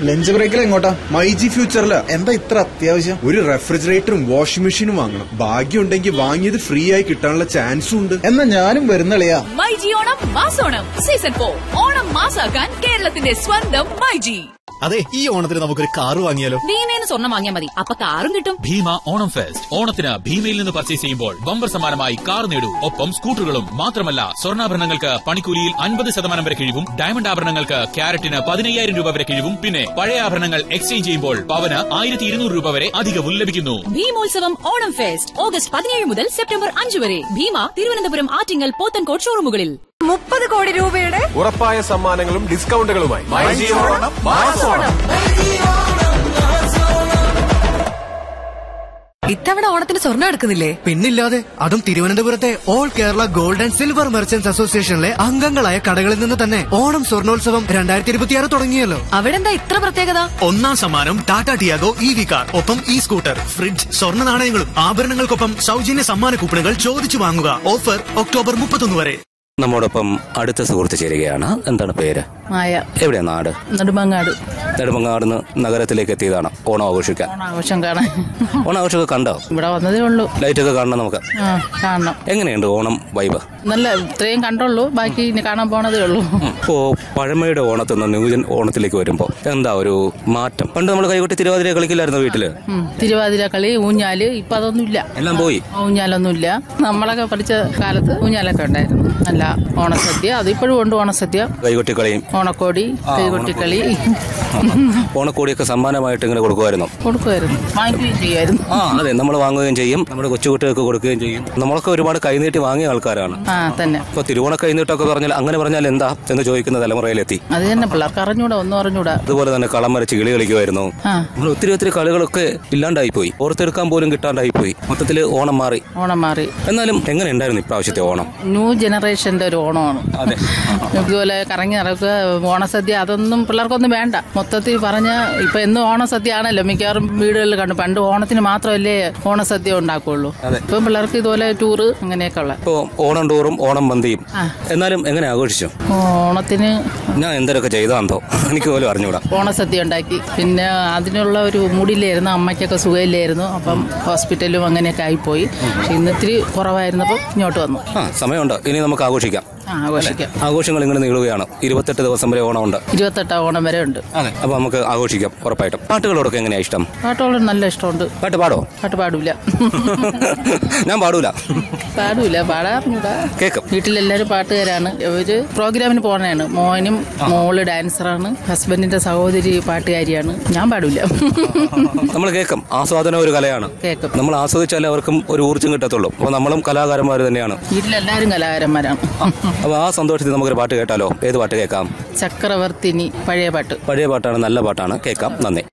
Lunch ബ്രേക്കിൽ എങ്ങോട്ടാ മൈജി ഫ്യൂച്ചറില് എന്താ ഇത്ര അത്യാവശ്യം ഒരു റെഫ്രിജറേറ്ററും വാഷിംഗ് മെഷീനും വാങ്ങണം ഭാഗ്യം ഉണ്ടെങ്കിൽ വാങ്ങിയത് ഫ്രീ ആയി കിട്ടാനുള്ള ചാൻസും ഉണ്ട് എന്നാ ഞാനും വരുന്നളിയാ മൈജി ഓണം മാസോണം സീസൺ ഫോർ ഓണം മാസാക്കാൻ കേരളത്തിന്റെ സ്വന്തം മൈജി അതെ ഈ ഓണത്തിന് നമുക്കൊരു കാറ് വാങ്ങിയാലോ ഭീമേന്ന് സ്വർണ്ണം വാങ്ങിയാൽ മതി അപ്പൊ കാറും കിട്ടും ഭീമ ഓണം ഫെസ്റ്റ് ഓണത്തിന് ഭീമയിൽ നിന്ന് പർച്ചേസ് ചെയ്യുമ്പോൾ ബമ്പർ സമ്മാനമായി കാർ നേടൂ ഒപ്പം സ്കൂട്ടറുകളും മാത്രമല്ല സ്വർണ്ണാഭരണങ്ങൾക്ക് പണിക്കൂലിയിൽ അൻപത് ശതമാനം വരെ കിഴിവും ഡയമണ്ട് ആഭരണങ്ങൾക്ക് ക്യാരറ്റിന് പതിനയ്യായിരം രൂപ വരെ കിഴിവും പിന്നെ പഴയ ആഭരണങ്ങൾ എക്സ്ചേഞ്ച് ചെയ്യുമ്പോൾ പവന് ആയിരത്തി ഇരുന്നൂറ് രൂപ വരെ അധികവും ലഭിക്കുന്നു ഭീമോത്സവം ഓണം ഫെസ്റ്റ് ഓഗസ്റ്റ് പതിനേഴ് മുതൽ സെപ്റ്റംബർ അഞ്ച് വരെ ഭീമ തിരുവനന്തപുരം ആറ്റിങ്ങൽ പോത്തൻകോട് ഷോറൂമുകളിൽ മുപ്പത് കോടി രൂപയുടെ ഉറപ്പായ സമ്മാനങ്ങളും ഡിസ്കൗണ്ടുകളുമായി ഇത്തവണ ഓണത്തിന് സ്വർണ്ണം എടുക്കുന്നില്ലേ പിന്നില്ലാതെ അതും തിരുവനന്തപുരത്തെ all Kerala gold and silver merchants അസോസിയേഷനിലെ അംഗങ്ങളായ കടകളിൽ നിന്ന് തന്നെ ഓണം സ്വർണോത്സവം രണ്ടായിരത്തി ഇരുപത്തിയാറ് തുടങ്ങിയല്ലോ അവിടെ എന്താ ഇത്ര പ്രത്യേകത ഒന്നാം സമ്മാനം Tata Tiago E V car ഒപ്പം ഇ സ്കൂട്ടർ ഫ്രിഡ്ജ് സ്വർണ്ണ നാണയങ്ങളും ആഭരണങ്ങൾക്കൊപ്പം സൗജന്യ സമ്മാന കൂപ്പണുകൾ ചോദിച്ചു വാങ്ങുക ഓഫർ ഒക്ടോബർ മുപ്പത്തൊന്ന് വരെ നമ്മോടൊപ്പം അടുത്ത സുഹൃത്ത് ചേരുകയാണ് എന്താണ് പേര് മായ എവിടെയാ നാട് നെടുമങ്ങാട് നെടുമങ്ങാടുന്ന് നഗരത്തിലേക്ക് എത്തിയതാണ് ഓണം ആഘോഷിക്കാൻ ഓണാഘോഷം കാണാൻ ഓണം ആഘോഷമൊക്കെ കണ്ടോ ഇവിടെ വന്നതേ ഉള്ളൂ ലൈറ്റൊക്കെ കാണണം നമുക്ക് ആ കാണണം എങ്ങനെയുണ്ട് ഓണം വൈബ് നല്ല ഇത്രയും കണ്ടുള്ളൂ ബാക്കി ഇനി കാണാൻ പോണതേ ഉള്ളൂ ഇപ്പോ പഴമയുടെ ഓണത്തിൽ നിന്ന് ന്യൂജൻ ഓണത്തിലേക്ക് വരുമ്പോ എന്താ ഒരു മാറ്റം പണ്ട് നമ്മൾ കൈകൊട്ടി തിരുവാതിര കളിക്കില്ലായിരുന്നു വീട്ടില് ഉം. തിരുവാതിര കളി ഊഞ്ഞാല് ഇപ്പൊ അതൊന്നുമില്ല എല്ലാം പോയി ഊഞ്ഞാലൊന്നുമില്ല നമ്മളൊക്കെ പഠിച്ച കാലത്ത് ഊഞ്ഞാലൊക്കെ ഉണ്ടായിരുന്നു അല്ല ഓണസദ്യ അതിപ്പോഴും ഉണ്ട് ഓണസദ്യ കൈകൊട്ടി കളിയും ഓണക്കോടി കൈകൊട്ടിക്കളി ഓണക്കോടിയൊക്കെ സമ്മാനമായിട്ട് ഇങ്ങനെ കൊടുക്കുമായിരുന്നു കൊടുക്കുമായിരുന്നു വാങ്ങിക്കുകയും ചെയ്യുമായിരുന്നു ആ അതെ നമ്മൾ വാങ്ങുകയും ചെയ്യും നമ്മുടെ കൊച്ചുകുട്ടികൾക്ക് കൊടുക്കുകയും ചെയ്യും നമ്മളൊക്കെ ഒരുപാട് കൈനീട്ടി വാങ്ങിയ ആൾക്കാരാണ് ആ തന്നെ ഇപ്പൊ തിരുവോണ കൈനീട്ടൊക്കെ പറഞ്ഞാൽ അങ്ങനെ പറഞ്ഞാൽ എന്താ എന്ന് ചോദിക്കുന്ന തലമുറയിലെത്തി അത് തന്നെ പിള്ളേർക്ക് അറിഞ്ഞൂടാ ഒന്നും അറിഞ്ഞൂടാ അതുപോലെ തന്നെ കളം വരച്ച് കിളി കളിക്കുമായിരുന്നു ആ നമ്മൾ ഒത്തിരി ഒത്തിരി കളികളൊക്കെ ഇല്ലാണ്ടായി പോയി ഓർത്തെടുക്കാൻ പോലും കിട്ടാണ്ടായി പോയി മൊത്തത്തിൽ ഓണം മാറി ഓണം മാറി എന്നാലും എങ്ങനെ ഉണ്ടായിരുന്നു ഇപ്രാവശ്യത്തെ ഓണം ന്യൂ ജനറേഷന്റെ ഒരു ഓണമാണ് അതെ ഇതുപോലെ കറങ്ങി നടക്കുക ഓണസദ്യ അതൊന്നും പിള്ളേർക്കൊന്നും വേണ്ട മൊത്തത്തിൽ പറഞ്ഞ ഇപ്പൊ എന്നും ഓണസദ്യ ആണല്ലോ മിക്കവാറും വീടുകളിൽ കണ്ടു പണ്ട് ഓണത്തിന് മാത്രമല്ലേ ഓണസദ്യ ഉണ്ടാക്കുള്ളൂ ഇപ്പം പിള്ളേർക്ക് ഇതുപോലെ ടൂറ് അങ്ങനെയൊക്കെ ഉള്ള ഇപ്പോ ഓണം ടൂറും ഓണം പന്തിയും ആ. എന്നാലും എങ്ങനെ ആഘോഷിച്ചു ഓണത്തിന് ഞാൻ എന്തൊക്കെ ചെയ്താന്തോ എനിക്ക് പോലും അറിഞ്ഞൂടാ ഓണസദ്യ ഉണ്ടാക്കി പിന്നെ അതിനുള്ള ഒരു മൂടില്ലായിരുന്നു അമ്മയ്ക്കൊക്കെ സുഖമില്ലായിരുന്നു അപ്പം ഹോസ്പിറ്റലും അങ്ങനെയൊക്കെ ആയിപ്പോയി പക്ഷെ ഇന്ന് ഇത്തിരി കുറവായിരുന്നപ്പം ഇങ്ങോട്ട് വന്നു ആ സമയമുണ്ട് ഇനി നമുക്ക് ആഘോഷിക്കാം ആ ആഘോഷിക്കാം ആഘോഷങ്ങൾ ഇങ്ങനെ നീളുകയാണ് ഇരുപത്തെട്ട് ദിവസം വരെ ഓണമുണ്ട് ഇരുപത്തെട്ടാം ഓണം വരെ ഉണ്ട് അതെ അപ്പൊ നമുക്ക് ആഘോഷിക്കാം ഉറപ്പായിട്ടും പാട്ടുകളോടൊക്കെ എങ്ങനെയാ ഇഷ്ടം പാട്ടോളം നല്ല ഇഷ്ടമുണ്ട് പാട്ട് പാടോ പാട്ട് പാടൂല ഞാൻ പാടൂല പാടൂല പാടാറുണ്ടാ കേക്കും വീട്ടിലെല്ലാരും പാട്ടുകാരാണ് ഒരു പ്രോഗ്രാമിന് പോണേണ് മോനും മോള് ഡാൻസറാണ് ഹസ്ബൻഡിന്റെ സഹോദരി പാട്ടുകാരിയാണ് ഞാൻ പാടൂല നമ്മൾ കേൾക്കും ആസ്വാദനം ഒരു കലയാണ് കേക്കും നമ്മൾ ആസ്വദിച്ചാലേ അവർക്കും ഒരു ഊർജ്ജം കിട്ടത്തുള്ളൂ അപ്പൊ നമ്മളും കലാകാരന്മാർ തന്നെയാണ് വീട്ടിലെല്ലാരും കലാകാരന്മാരാണ് അപ്പൊ ആ സന്തോഷത്തിൽ നമുക്കൊരു പാട്ട് കേട്ടാലോ ഏത് പാട്ട് കേൾക്കാം ചക്രവർത്തിനി പഴയ പാട്ട് പഴയ പാട്ടാണ് നല്ല പാട്ടാണ് കേൾക്കാം നന്ദി